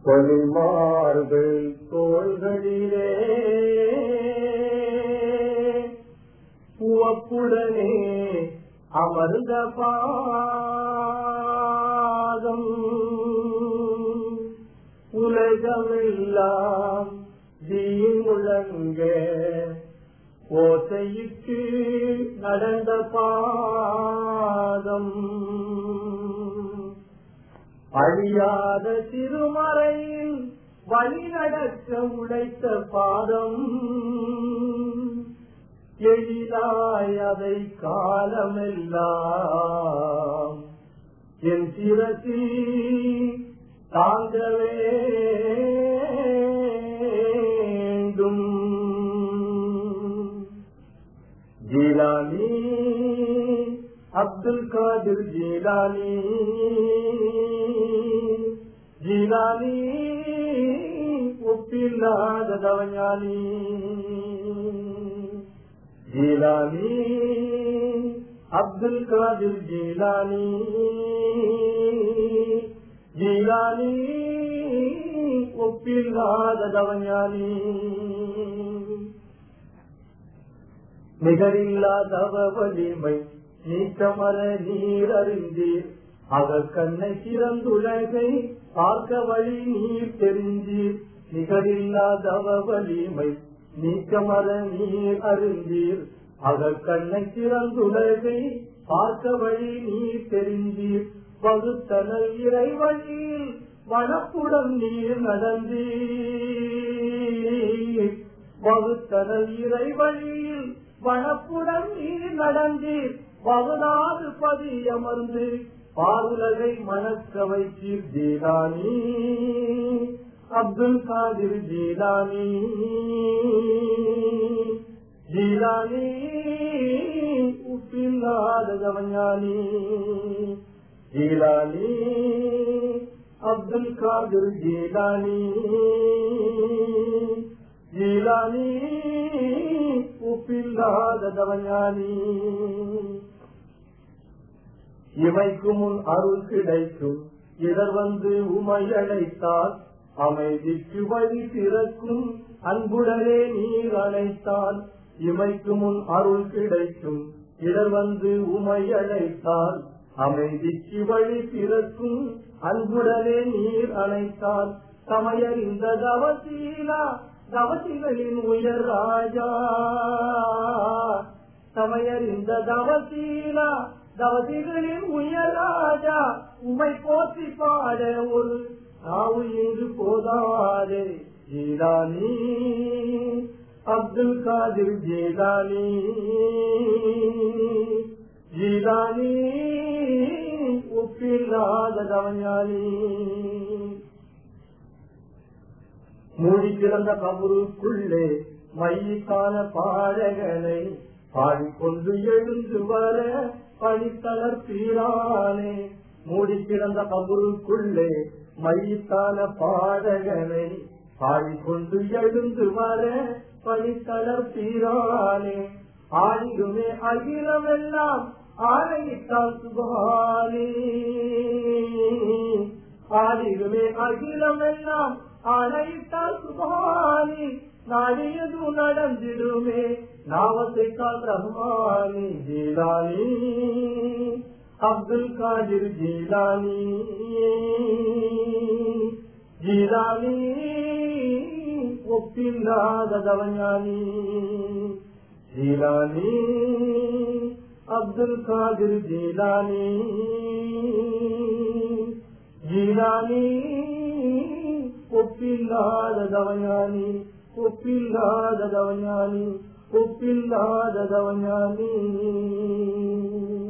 பொலிமார்கள் தோள்களிலே உவப்புடனே அமர்ந்த பாதம் உலகமெல்லாம் தீன் முழங்க ஓசையிட்டு நடந்த பாதம் அழியாத திருமறையில் வழி நடக்க உழைத்த பாதம் எளிதாய் அதை காலமெல்லாம் என் சிரத்தில் தாங்க வேண்டும் ஜீலானி அப்துல் காதிர் ஜீலானி ஜீலானி ஒப்பில்லாத தவஞானி ஜீலானி அப்துல் காதிர் ஜீலானி ஜீலானி ஒப்பில்லாத தவஞானி நிகரில்லாதவ வலிமை நீக்கமர நீர் அறிந்தீர் அவர் கண்ணை சிறந்துலகை பார்க்க வழி நீர் தெரிந்தீர் நிகரில்லாதவ வலிமை நீக்கமர நீர் அறிந்தீர் அவர் கண்ணை சிறந்துலகை பார்க்க வழி நீர் தெரிந்தீர் பகுத்தனல் இறை வழியில் வனப்புடன் நீர் நடந்தீர் வகுத்தனல் இறை வழியில் வனப்புடன் நீர் நடந்தீர் பகுநாடு பதியமர்ந்து பாருலகை மணக்க வைத்தீர் ஜீலானி அப்துல் காதிர் ஜீலானி ஜீலானி உப்பில்லாத கவஞானி ஜீலானி அப்துல் காதிர் ஜீலானி ஜீலானி உப்பில்லாத கவஞானி இமைக்கு முன் அருள் கிடைக்கும் இடர் வந்து உமை அழைத்தால் அமைதிக்கு வழி திறக்கும் அன்புடனே நீர் அழைத்தால் இமைக்கு முன் அருள் கிடைக்கும் இடர் வந்து உமை அழைத்தால் அமைதிக்கு வழி திறக்கும் அன்புடனே நீர் அழைத்தால் சமையல் இந்த தவசீலா தவசிகளின் உயர் ராஜா சமையல் இந்த தவசீலா தவசிகளின் உயர் ராஜா உமை போற்றி பாட ஒரு நாவு இங்கு போதாதே ஜீலானி அப்துல் காதிர் ஜீலானி ஜீலானி ஒப்பில்லாத கவஞானி மூடி கிடந்த கபருக்குள்ளே மைக்கான பாடகனை பாடிக்கொண்டு எழுந்து வர பணித்தளர் பீரானே மூடி கிடந்த கபருக்குள்ளே மைத்தான பாடகனை பாடிக்கொண்டு எழுந்து வர பணித்தளர் பீரானே ஆடிடுமே அகிலமெல்லாம் ஆணையிட்டால் சுபானே ஆடிடுமே அகிலமெல்லாம் ஆணையிட்டால் சுபானி நாடியது நடந்திடுமே நாவத்தை கால் ரஹ்மானி ஜீலானி அப்துல் காதிர் ஜீலானி ஜீலானி ஒப்பில்லாத கவஞானி ஜீலானி அப்துல் காதிர் ஜீலானி ஜீலானி ஒப்பில்லாத கவஞானி ஒப்பில்லாத கவஞானி ஒப்பில்லாத கவஞானி